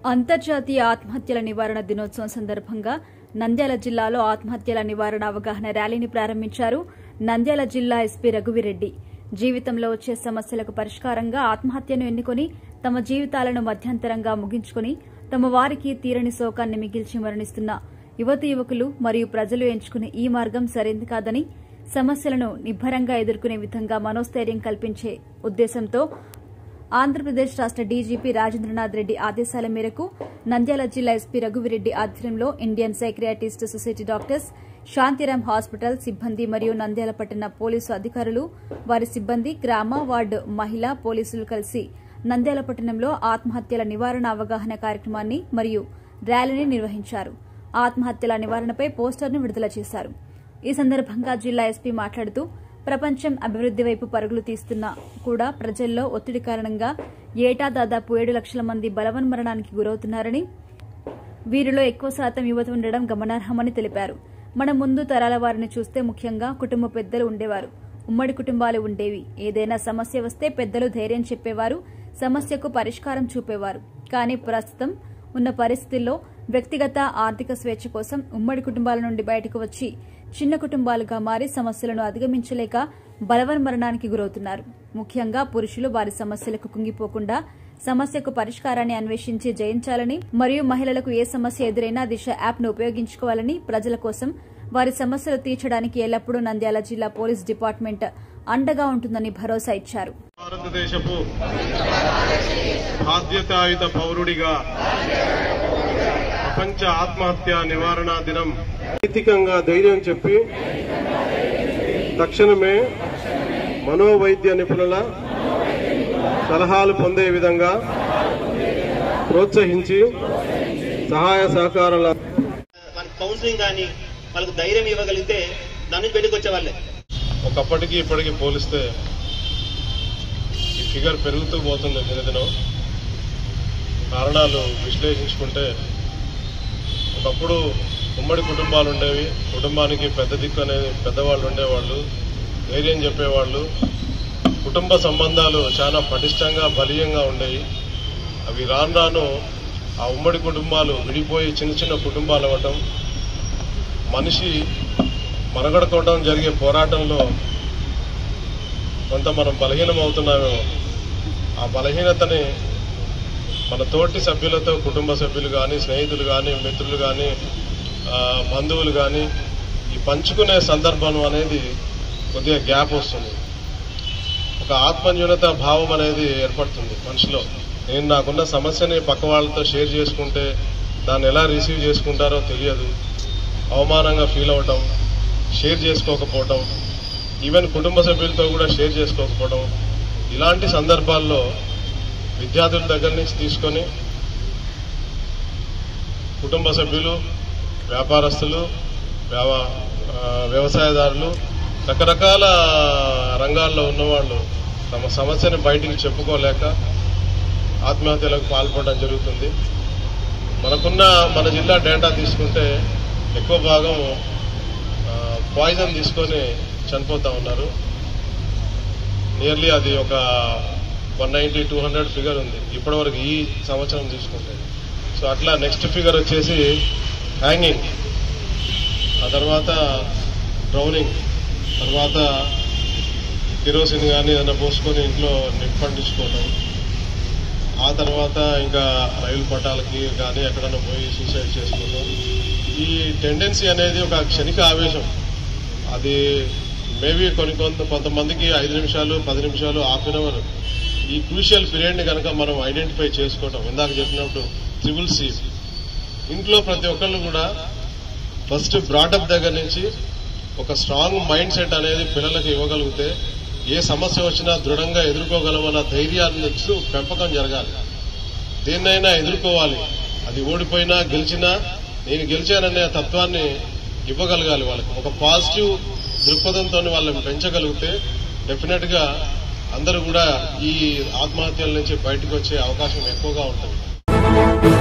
అంతర్జాతీయ ఆత్మహత్యల నివారణ దినోత్సవం సందర్భంగా నంద్యాల జిల్లాలో ఆత్మహత్యల నివారణ అవగాహన ర్యాలీని ప్రారంభించారు నంద్యాల జిల్లా ఎస్పీ రఘువిరెడ్డి జీవితంలో వచ్చే సమస్యలకు పరిష్కారంగా ఆత్మహత్యను ఎన్నుకొని తమ జీవితాలను మధ్యంతరంగా ముగించుకొని తమ వారికి తీరని శోకాన్ని మిగిల్చి మరణిస్తున్న యువతి యువకులు మరియు ప్రజలు ఎంచుకునే ఈ మార్గం సరైంది కాదని సమస్యలను నిబ్బరంగా ఎదుర్కొనే విధంగా మనోస్థైర్యం కల్పించే ఉద్దేశంతో ఆంధ్రప్రదేశ్ రాష్ట డీజీపీ రాజేంద్రనాథ్ రెడ్డి ఆదేశాల మేరకు నంద్యాల జిల్లా ఎస్పీ రఘువిరెడ్డి ఆధ్వర్యంలో Indian psychiatrist society doctors Shantiram hospital సిబ్బంది మరియు నంద్యాల పట్టణ పోలీసు అధికారులు వారి సిబ్బంది గ్రామ వార్డు మహిళా పోలీసులు కలిసి నంద్యాల పట్టణంలో ఆత్మహత్యల నివారణ అవగాహన కార్యక్రమాన్ని మరియు ర్యాలీని నిర్వహించారు ఆత్మహత్యల నివారణపై పోస్టర్ను విడుదల చేశారు ఈ సందర్భంగా జిల్లా ఎస్పీ మాట్లాడుతూ ప్రపంచం అభివృద్ది వైపు పరుగులు తీస్తున్నా కూడా ప్రజల్లో ఒత్తిడి కారణంగా ఏటా దాదాపు ఏడు లక్షల మంది బలవన్మరణానికి గురవుతున్నారని వీరిలో ఎక్కువ శాతం యువత ఉండడం గమనార్హమని తెలిపారు మన ముందు తరాల వారిని చూస్తే ముఖ్యంగా కుటుంబ పెద్దలు ఉండేవారు ఉమ్మడి కుటుంబాలు ఉండేవి ఏదైనా సమస్య వస్తే పెద్దలు ధైర్యం చెప్పేవారు సమస్యకు పరిష్కారం చూపేవారు కానీ ప్రస్తుతం ఉన్న పరిస్థితుల్లో వ్యక్తిగత ఆర్థిక స్వేచ్ఛ కోసం ఉమ్మడి కుటుంబాల నుండి బయటకు వచ్చి చిన్న కుటుంబాలుగా మారి సమస్యలను అధిగమించలేక బలవన్మరణానికి గురవుతున్నారు ముఖ్యంగా పురుషులు వారి సమస్యలకు కుంగిపోకుండా సమస్యకు పరిష్కారాన్ని అన్వేషించి జయించాలని మరియు మహిళలకు ఏ సమస్య ఎదురైనా దిశ యాప్ను ఉపయోగించుకోవాలని ప్రజల కోసం వారి సమస్యలు తీర్చడానికి ఎల్లప్పుడూ నంద్యాల జిల్లా పోలీస్ డిపార్ట్మెంట్ అండగా ఉంటుందని భరోసా ఇచ్చారు భారతదేశపు బాధ్యతాయుత పౌరుడిగా ప్రపంచ ఆత్మహత్య నివారణ దినం నైతికంగా ధైర్యం చెప్పి తక్షణమే మనోవైద్య నిపుణుల సలహాలు పొందే విధంగా ప్రోత్సహించి సహాయ సహకారాల వాళ్ళకి కౌన్సిలింగ్ కానీ వాళ్ళకు ధైర్యం ఇవ్వగలిగితే దాని నుంచి బయటకు వచ్చేవాళ్ళే ఒకప్పటికి ఇప్పటికి పోలిస్తే ఈ ఫిగర్ పెరుగుతూ పోతుంది దినదినం కారణాలు విశ్లేషించుకుంటే ఒకప్పుడు ఉమ్మడి కుటుంబాలు ఉండేవి కుటుంబానికి పెద్ద దిక్కు అనేది పెద్దవాళ్ళు ఉండేవాళ్ళు ధైర్యం చెప్పేవాళ్ళు కుటుంబ సంబంధాలు చాలా పటిష్టంగా బలీయంగా ఉండేవి అవి రాను రాను ఆ ఉమ్మడి కుటుంబాలు విడిపోయి చిన్న చిన్న కుటుంబాలు అవ్వటం మనిషి మనుగడ కోవడం జరిగే పోరాటంలో కొంత మనం బలహీనం అవుతున్నామేమో ఆ బలహీనతని మన తోటి సభ్యులతో కుటుంబ సభ్యులు కానీ స్నేహితులు కానీ మిత్రులు కానీ బంధువులు కానీ ఈ పంచుకునే సందర్భం అనేది కొద్దిగా గ్యాప్ వస్తుంది ఒక ఆత్మన్యూనత భావం అనేది ఏర్పడుతుంది మనిషిలో నేను నాకున్న సమస్యని పక్క వాళ్ళతో షేర్ చేసుకుంటే దాన్ని ఎలా రిసీవ్ చేసుకుంటారో తెలియదు అవమానంగా ఫీల్ అవటం షేర్ చేసుకోకపోవటం ఈవెన్ కుటుంబ సభ్యులతో కూడా షేర్ చేసుకోకపోవడం ఇలాంటి సందర్భాల్లో విద్యార్థుల దగ్గర నుంచి తీసుకొని కుటుంబ సభ్యులు వ్యాపారస్తులు వ్యవ- ఆ, వ్యవసాయదారులు రకరకాల రంగాల్లో ఉన్నవాళ్ళు తమ సమస్యని బయటికి చెప్పుకోలేక ఆత్మహత్యలకు పాల్పడడం జరుగుతుంది మనకున్న మన జిల్లా డేటా తీసుకుంటే ఎక్కువ భాగం పాయిజన్ తీసుకొని చనిపోతా ఉన్నారు నియర్లీ అది ఒక one ninety two hundred figure ఉంది ఇప్పటివరకు ఈ సంవత్సరం తీసుకుంటే సో అట్లా నెక్స్ట్ ఫిగర్ వచ్చేసి హ్యాంగింగ్ ఆ తర్వాత డ్రౌనింగ్ తర్వాత కిరోసిన్ కానీ ఏదైనా పోసుకొని ఇంట్లో నింపండించుకోవడం ఆ తర్వాత ఇంకా రైలు పట్టాలకి కానీ ఎక్కడైనా పోయి సూసైడ్ చేసుకోవడం ఈ టెండెన్సీ అనేది ఒక క్షణిక ఆవేశం అది మేబీ కొన్ని కొంత కొంతమందికి ఐదు నిమిషాలు పది నిమిషాలు హాఫ్ అన్ అవర్ ఈ క్రూషియల్ పీరియడ్ ని కనుక మనం ఐడెంటిఫై చేసుకోవటం ఇందాక చెప్పినప్పుడు ట్రిపుల్ సి ఇంట్లో ప్రతి ఒక్కళ్ళు కూడా ఫస్ట్ బ్రాటప్ దగ్గర నుంచి ఒక స్ట్రాంగ్ మైండ్ సెట్ అనేది పిల్లలకు ఇవ్వగలిగితే ఏ సమస్య వచ్చినా దృఢంగా ఎదుర్కోగలమన్న ధైర్యాన్ని ఇస్తూ పెంపకం జరగాలి దేన్నైనా ఎదుర్కోవాలి అది ఓడిపోయినా గెలిచినా నేను గెలిచాననే తత్వాన్ని ఇవ్వగలగాలి వాళ్ళకి ఒక పాజిటివ్ దృక్పథంతో వాళ్ళని పెంచగలిగితే డెఫినెట్ గా అందరూ కూడా ఈ ఆత్మహత్యల నుంచి బయటకు వచ్చే అవకాశం ఎక్కువగా ఉంటుంది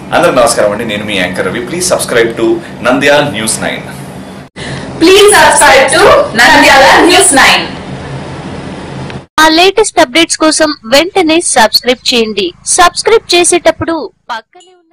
అందరికి నమస్కారం అండి నేను మీ anchor Ravi please subscribe to Nandyal news nine Please subscribe to Nandyala News 9. ఆ లేటెస్ట్ అప్డేట్స్ కోసం వెంటనే సబ్స్క్రైబ్ చేయండి సబ్స్క్రైబ్ చేసేటప్పుడు పక్కనే ఉన్న